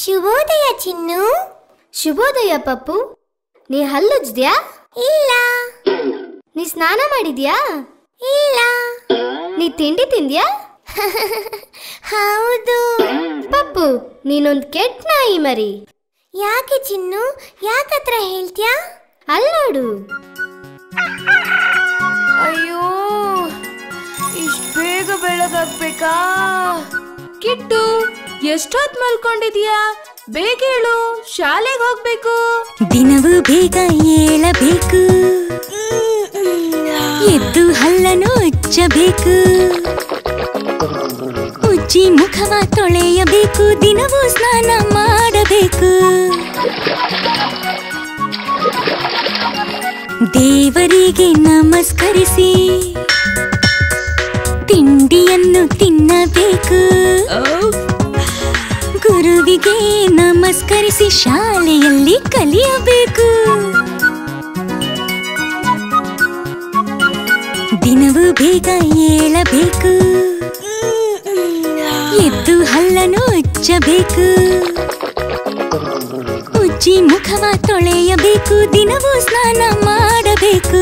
ಶುಭೋದಯ ಚಿನ್ನು ಶುಭೋದಯ ಪಪ್ಪು ನೀ ಹಲ್ಲುಜ್ದ್ಯಾ ಇಲ್ಲ ನೀ ಸ್ನಾನ ಮಾಡಿದ್ಯಾ ಇಲ್ಲ ನೀ ತಿಂಡಿ ತಿಂದ್ಯಾ ಹೌದು ಪಪ್ಪು ನೀನೊಂದ್ ಕೆಟ್ಟ ನಾಯಿ ಮರಿ ಯಾಕೆ ಚಿನ್ನು ಯಾಕತ್ರ ಹೇಳ್ತ್ಯಾ ಅಲ್ಲೋಡು ಅಯ್ಯೋ ಇಷ್ಟು ಬೇಗ ಬೆಳಗಾಗ್ಬೇಕಾ ಕಿಟ್ಟು ಎಷ್ಟೊತ್ ಮಲ್ಕೊಂಡಿದ್ಯಾ ಬೇಗ ಹೇಳು ಶಾಲೆಗೆ ಹೋಗ್ಬೇಕು ದಿನವೂ ಬೇಗ ಏಳಬೇಕು ಎದ್ದು ಹಲ್ಲನು ಉಚ್ಚಬೇಕು ಉಜ್ಜಿ ಮುಖವ ತೊಳೆಯಬೇಕು ದಿನವೂ ಸ್ನಾನ ಮಾಡಬೇಕು ದೇವರಿಗೆ ನಮಸ್ಕರಿಸಿ ತಿಂಡಿಯನ್ನು ತಿನ್ನಬೇಕು ಗುರುವಿಗೆ ನಮಸ್ಕರಿಸಿ ಶಾಲೆಯಲ್ಲಿ ಕಲಿಯಬೇಕು ದಿನವೂ ಬೇಗ ಏಳಬೇಕು ಎದ್ದು ಹಲ್ಲನು ಉಚ್ಚಬೇಕು ಉಜ್ಜಿ ಮುಖವ ತೊಳೆಯಬೇಕು ದಿನವೂ ಸ್ನಾನ ಮಾಡಬೇಕು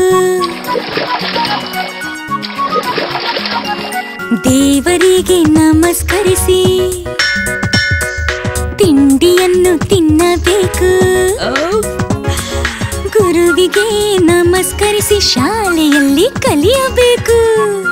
ದೇವರಿಗೆ ನಮಸ್ಕರಿಸಿ ತಿಂಡಿಯನ್ನು ತಿನ್ನಬೇಕು ಗುರುವಿಗೆ ನಮಸ್ಕರಿಸಿ ಶಾಲೆಯಲ್ಲಿ ಕಲಿಯಬೇಕು